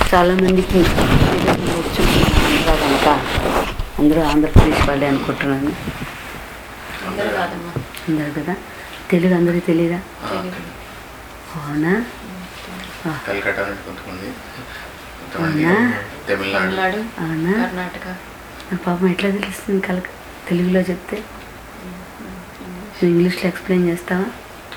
చాలామందికి తెలుగు వచ్చు ఆంధ్ర కనుక అందరూ ఆంధ్రప్రదేశ్ వాళ్ళే అనుకుంటున్నాను అందరూ కాదమ్మా అందరు కదా తెలుగు అందరికీ తెలియదా ఆ, తెలీదు. అవునా ఆ, కలకట్టా నుండి కొంతమంది కొంతమంది అవునా? తమిళనాడు తమిళనాడు అవునా కర్ణాటక నా పాపం ఎట్లా తెలుస్తుంది కలక తెలుగులో చెప్తే నువ్వు ఇంగ్లీష్లో ఎక్స్ప్లెయిన్ చేస్తావా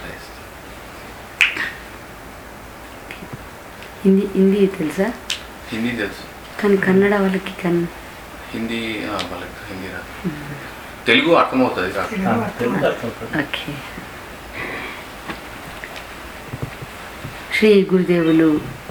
హిందీ హిందీ తెలుసా హిందీ తెలుసు కానీ కన్నడ వాళ్ళకి కన్ హిందీ ఆ, వాళ్ళకి హిందీ రాదు తెలుగు అర్థమవుతుంది కాదు ఓకే శ్రీ గురుదేవులు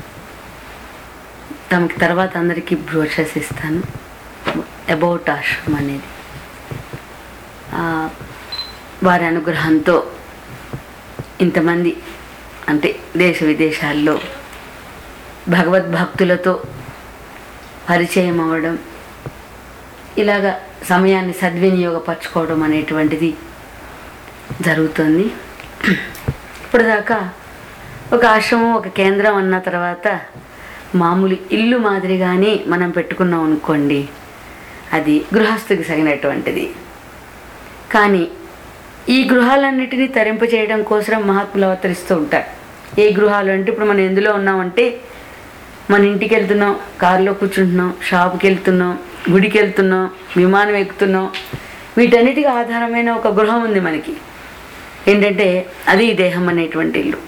తమకి తర్వాత అందరికీ బ్రోషర్స్ ఇస్తాను అబౌట్ ఆశ్రమం అనేది ఆ, వారి అనుగ్రహంతో ఇంతమంది అంటే దేశ విదేశాల్లో భగవద్భక్తులతో పరిచయం అవ్వడం ఇలాగ సమయాన్ని సద్వినియోగపరచుకోవడం అనేటువంటిది జరుగుతుంది ఇప్పుడు దాకా ఒక ఆశ్రమం ఒక కేంద్రం అన్న తర్వాత మామూలు ఇల్లు మాదిరిగానే మనం పెట్టుకున్నాం అనుకోండి అది గృహస్థుకి సగినటువంటిది కానీ ఈ గృహాలన్నిటినీ తరింపు చేయడం కోసం మహాత్ములు అవతరిస్తూ ఉంటారు ఏ గృహాలు అంటే ఇప్పుడు మనం ఎందులో ఉన్నామంటే మన ఇంటికి వెళ్తున్నాం కారులో కూర్చుంటున్నాం షాప్కి వెళ్తున్నాం గుడికి వెళ్తున్నాం విమానం ఎక్కుతున్నాం వీటన్నిటికీ ఆధారమైన ఒక గృహం ఉంది మనకి ఏంటంటే అది ఈ దేహం అనేటువంటి ఇల్లు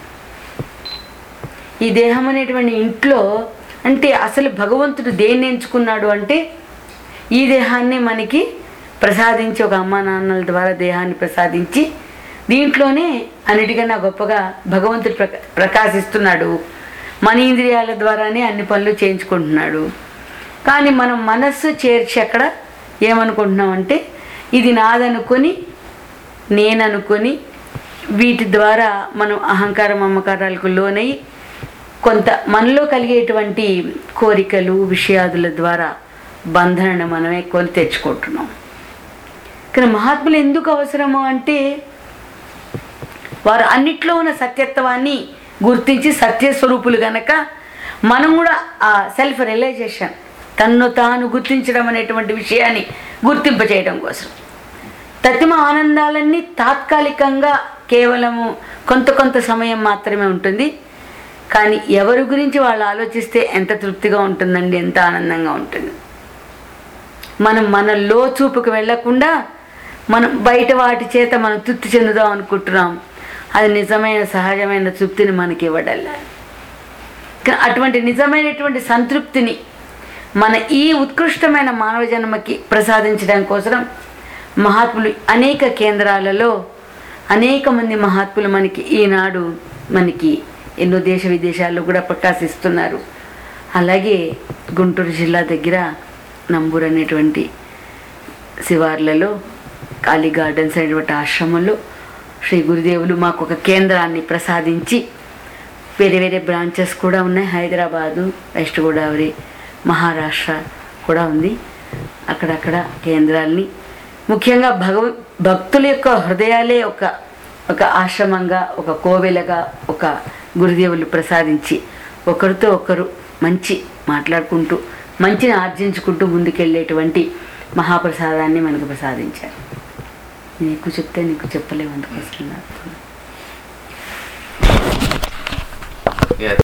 ఈ దేహం అనేటువంటి ఇంట్లో అంటే అసలు భగవంతుడు దేన్ని ఎంచుకున్నాడు అంటే ఈ దేహాన్ని మనకి ప్రసాదించి ఒక అమ్మా నాన్నల ద్వారా దేహాన్ని ప్రసాదించి దీంట్లోనే అన్నిటికన్నా గొప్పగా భగవంతుడు ప్రక ప్రకాశిస్తున్నాడు మన ఇంద్రియాల ద్వారానే అన్ని పనులు చేయించుకుంటున్నాడు కానీ మనం మనస్సు చేర్చి అక్కడ ఏమనుకుంటున్నాం అంటే ఇది నాదనుకొని నేననుకొని వీటి ద్వారా మనం అహంకారం మమకారాలకు లోనై కొంత మనలో కలిగేటువంటి కోరికలు విషయాదుల ద్వారా బంధనను మనమే కొని తెచ్చుకుంటున్నాం కానీ మహాత్ములు ఎందుకు అవసరము అంటే వారు అన్నిట్లో ఉన్న సత్యత్వాన్ని గుర్తించి సత్యస్వరూపులు గనక మనం కూడా ఆ సెల్ఫ్ రియలైజేషన్ తన్ను తాను గుర్తించడం అనేటువంటి విషయాన్ని గుర్తింపచేయడం కోసం తతిమ ఆనందాలన్నీ తాత్కాలికంగా కేవలము కొంత కొంత సమయం మాత్రమే ఉంటుంది కానీ ఎవరి గురించి వాళ్ళు ఆలోచిస్తే ఎంత తృప్తిగా ఉంటుందండి ఎంత ఆనందంగా ఉంటుంది మనం మన లో చూపుకు వెళ్లకుండా మనం బయట వాటి చేత మనం తృప్తి చెందుదాం అనుకుంటున్నాం అది నిజమైన సహజమైన తృప్తిని మనకి ఇవ్వడల్లా కానీ అటువంటి నిజమైనటువంటి సంతృప్తిని మన ఈ ఉత్కృష్టమైన మానవ జన్మకి ప్రసాదించడం కోసం మహాత్ములు అనేక కేంద్రాలలో అనేక మంది మహాత్ములు మనకి ఈనాడు మనకి ఎన్నో దేశ విదేశాల్లో కూడా ప్రకాశిస్తున్నారు అలాగే గుంటూరు జిల్లా దగ్గర నంబూరు అనేటువంటి శివార్లలో కాళీ గార్డెన్స్ అనేటువంటి ఆశ్రమంలో శ్రీ గురుదేవులు మాకు ఒక కేంద్రాన్ని ప్రసాదించి వేరే వేరే బ్రాంచెస్ కూడా ఉన్నాయి హైదరాబాదు వెస్ట్ గోదావరి మహారాష్ట్ర కూడా ఉంది అక్కడక్కడ కేంద్రాల్ని ముఖ్యంగా భగవ భక్తుల యొక్క హృదయాలే ఒక ఒక ఆశ్రమంగా ఒక కోవెలగా ఒక గురుదేవులు ప్రసాదించి ఒకరితో ఒకరు మంచి మాట్లాడుకుంటూ మంచిని ఆర్జించుకుంటూ ముందుకెళ్ళేటువంటి మహాప్రసాదాన్ని మనకు ప్రసాదించారు నేను ఎక్కువ చెప్తే నీకు చెప్పలేము అందుకోసం నాకు Yeah.